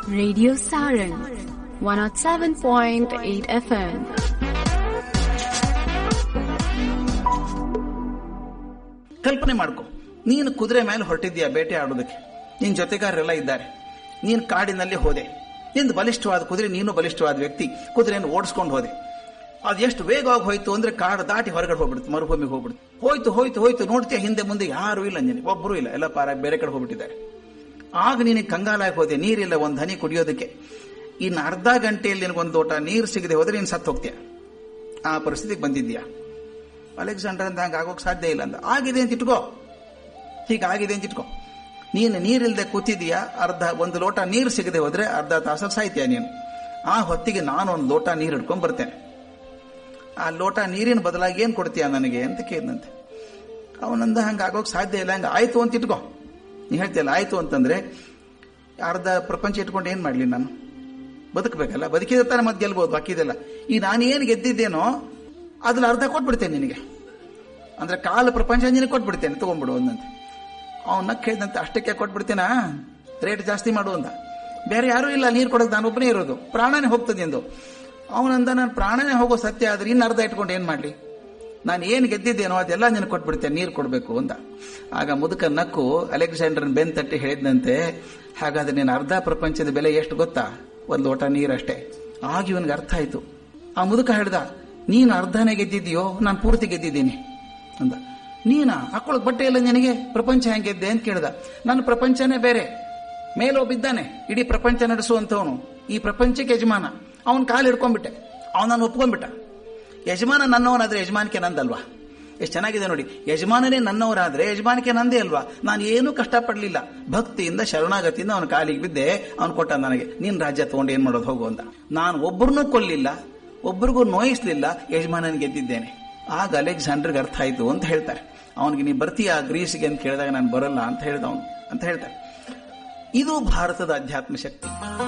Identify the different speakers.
Speaker 1: Radio Saran 107.8 FM.
Speaker 2: ಕಲ್ಪನೆ ಮಾಡ್ಕೊ ನೀನು ಕುದುರೆ ಮೇಲೆ ಹೊರಟಿದ್ದೀಯಾ ಬೇಟೆ ಆಡೋದಕ್ಕೆ ನಿನ್ ಜೊತೆಗಾರರೆಲ್ಲ ಇದ್ದಾರೆ ನೀನು ಕಾಡಿನಲ್ಲಿ ಹೋದೆ ನಿಂದು ಬಲಿಷ್ಠವಾದ ಕುದುರೆ ನೀನು ಬಲಿಷ್ಠವಾದ ವ್ಯಕ್ತಿ ಕುದುರೆಯನ್ನು ಓಡಿಸ್ಕೊಂಡು ಹೋದೆ ಅದು ಎಷ್ಟು ವೇಗವಾಗಿ ಹೋಯ್ತು ಅಂದ್ರೆ ಕಾಡು ದಾಟಿ ಹೊರಗಡೆ ಹೋಗ್ಬಿಡ್ತು ಮರುಭೂಮಿಗೆ ಹೋಗ್ಬಿಡ್ತು ಹೋಯ್ತು ಹೋಯ್ತು ಹೋಯ್ತು ನೋಡ್ತೀಯ ಹಿಂದೆ ಮುಂದೆ ಯಾರು ಇಲ್ಲ ನಿನಗೆ ಒಬ್ಬರು ಇಲ್ಲ ಎಲ್ಲ ಪಾರ ಬೇರೆ ಕಡೆ ಹೋಗ್ಬಿಟ್ಟಿದ್ದಾರೆ ಆಗ ನಿನಗೆ ಕಂಗಾಲಾಗಿ ಹೋದೆ ನೀರಿಲ್ಲ ಒಂದು ಹನಿ ಕುಡಿಯೋದಕ್ಕೆ ಇನ್ನು ಅರ್ಧ ಗಂಟೆಯಲ್ಲಿ ನಿನಗೊಂದು ಲೋಟ ನೀರು ಸಿಗದೆ ಹೋದ್ರೆ ನೀನು ಸತ್ತು ಹೋಗ್ತೀಯ ಆ ಪರಿಸ್ಥಿತಿಗೆ ಬಂದಿದ್ಯಾ ಅಲೆಕ್ಸಾಂಡರ್ ಅಂತ ಹಂಗೆ ಆಗೋಕ್ ಸಾಧ್ಯ ಇಲ್ಲ ಅಂತ ಆಗಿದೆ ಅಂತ ಇಟ್ಕೋ ಹೀಗಾಗಿದೆ ಅಂತ ಇಟ್ಕೋ ನೀನು ನೀರಿಲ್ದೆ ಕೂತಿದೀಯಾ ಅರ್ಧ ಒಂದು ಲೋಟ ನೀರು ಸಿಗದೆ ಹೋದ್ರೆ ಅರ್ಧ ತಾಸಲ್ಲಿ ಸಾಯ್ತೀಯ ನೀನು ಆ ಹೊತ್ತಿಗೆ ನಾನು ಒಂದು ಲೋಟ ನೀರು ಹಿಡ್ಕೊಂಡ್ ಬರ್ತೇನೆ ಆ ಲೋಟ ನೀರಿನ ಬದಲಾಗಿ ಏನ್ ಕೊಡ್ತೀಯ ನನಗೆ ಅಂತ ಕೇಳಿದಂತೆ ಅವನಂದ ಹಂಗೆ ಆಗೋಕ್ ಸಾಧ್ಯ ಇಲ್ಲ ಹಂಗೆ ಆಯ್ತು ಅಂತ ಇಟ್ಕೋ ನೀ ಹೇಳ್ತೀಯಲ್ಲ ಆಯ್ತು ಅಂತಂದ್ರೆ ಅರ್ಧ ಪ್ರಪಂಚ ಇಟ್ಕೊಂಡು ಏನ್ ಮಾಡ್ಲಿ ನಾನು ಬದುಕಬೇಕಲ್ಲ ಬದುಕಿದ ತಾನೆ ಮತ್ತೆ ಗೆಲ್ಬಹುದು ಬಾಕಿದೆಲ್ಲ ಈ ನಾನು ಏನು ಗೆದ್ದಿದ್ದೇನೋ ಅದ್ರಲ್ಲಿ ಅರ್ಧ ಕೊಟ್ಬಿಡ್ತೇನೆ ನಿನಗೆ ಅಂದ್ರೆ ಕಾಲ ಪ್ರಪಂಚ ನಿನಗೆ ಕೊಟ್ಬಿಡ್ತೇನೆ ತಗೊಂಡ್ಬಿಡು ಒಂದಂತೆ ಅವನ್ನ ಕೇಳಿದಂತೆ ಅಷ್ಟಕ್ಕೆ ಕೊಟ್ಬಿಡ್ತೇನಾ ರೇಟ್ ಜಾಸ್ತಿ ಮಾಡು ಅಂತ ಬೇರೆ ಯಾರೂ ಇಲ್ಲ ನೀರು ಕೊಡೋಕೆ ನಾನು ಒಬ್ಬನೇ ಇರೋದು ಪ್ರಾಣನೇ ಹೋಗ್ತದೆ ಎಂದು ಅವನಂದ ನಾನು ಪ್ರಾಣನೇ ಹೋಗೋ ಸತ್ಯ ಆದ್ರೆ ಇನ್ನು ಅರ್ಧ ಇಟ್ಕೊಂಡು ಏನ್ ಮಾಡ್ಲಿ ನಾನು ಏನು ಗೆದ್ದಿದ್ದೇನೋ ಅದೆಲ್ಲ ನಿನಗೆ ಕೊಟ್ಬಿಡ್ತೇನೆ ನೀರು ಕೊಡಬೇಕು ಅಂತ ಆಗ ಮುದುಕ ನಕ್ಕು ಅಲೆಕ್ಸಾಂಡರ್ನ ಬೆನ್ ತಟ್ಟಿ ಹೇಳಿದಂತೆ ಹಾಗಾದ್ರೆ ನೀನು ಅರ್ಧ ಪ್ರಪಂಚದ ಬೆಲೆ ಎಷ್ಟು ಗೊತ್ತಾ ಒಂದು ಲೋಟ ನೀರಷ್ಟೇ ಆಗ ಇವನಿಗೆ ಅರ್ಥ ಆಯ್ತು ಆ ಮುದುಕ ಹೇಳ್ದ ನೀನು ಅರ್ಧನೇ ಗೆದ್ದಿದ್ದೀಯೋ ನಾನು ಪೂರ್ತಿ ಗೆದ್ದಿದ್ದೀನಿ ಅಂದ ನೀನಾ ಹಾಕೊಳಕ್ ಬಟ್ಟೆ ಇಲ್ಲ ನಿನಗೆ ಪ್ರಪಂಚ ಹೆಂಗೆ ಗೆದ್ದೆ ಅಂತ ಕೇಳ್ದ ನನ್ನ ಪ್ರಪಂಚನೇ ಬೇರೆ ಮೇಲೊಬ್ಬಿದ್ದಾನೆ ಇಡೀ ಪ್ರಪಂಚ ನಡೆಸುವಂತವನು ಈ ಪ್ರಪಂಚಕ್ಕೆ ಯಜಮಾನ ಅವನ್ ಕಾಲು ಹಿಡ್ಕೊಂಡ್ಬಿಟ್ಟೆ ಅವನನ್ನು ಒಪ್ಕೊಂಡ್ಬಿಟ್ಟ ಯಜಮಾನ ನನ್ನವನಾದ್ರೆ ಯಜಮಾನಿಕೆ ನಂದಲ್ವಾ ಎಷ್ಟು ಚೆನ್ನಾಗಿದೆ ನೋಡಿ ಯಜಮಾನನೇ ನನ್ನವರಾದ್ರೆ ಯಜಮಾನಿಕೆ ನಂದೇ ಅಲ್ವಾ ನಾನು ಏನೂ ಕಷ್ಟಪಡ್ಲಿಲ್ಲ ಭಕ್ತಿಯಿಂದ ಶರಣಾಗತಿಯಿಂದ ಅವನ ಕಾಲಿಗೆ ಬಿದ್ದೆ ಅವನು ಕೊಟ್ಟ ನನಗೆ ನೀನ್ ರಾಜ್ಯ ತಗೊಂಡು ಏನ್ ಮಾಡೋದು ಹೋಗು ಅಂತ ನಾನು ಒಬ್ಬರನ್ನೂ ಕೊಲ್ಲಿಲ್ಲ ಒಬ್ಬರಿಗೂ ನೋಯಿಸ್ಲಿಲ್ಲ ಯಜಮಾನನ ಗೆದ್ದಿದ್ದೇನೆ ಆಗ ಅಲೆಕ್ಸಾಂಡರ್ಗೆ ಅರ್ಥ ಆಯ್ತು ಅಂತ ಹೇಳ್ತಾರೆ ಅವನಿಗೆ ನೀ ಬರ್ತೀಯಾ ಗ್ರೀಸ್ಗೆ ಅಂತ ಕೇಳಿದಾಗ ನಾನು ಬರಲ್ಲ ಅಂತ ಹೇಳ್ದ ಅವನು ಅಂತ ಹೇಳ್ತಾರೆ ಇದು ಭಾರತದ ಅಧ್ಯಾತ್ಮ ಶಕ್ತಿ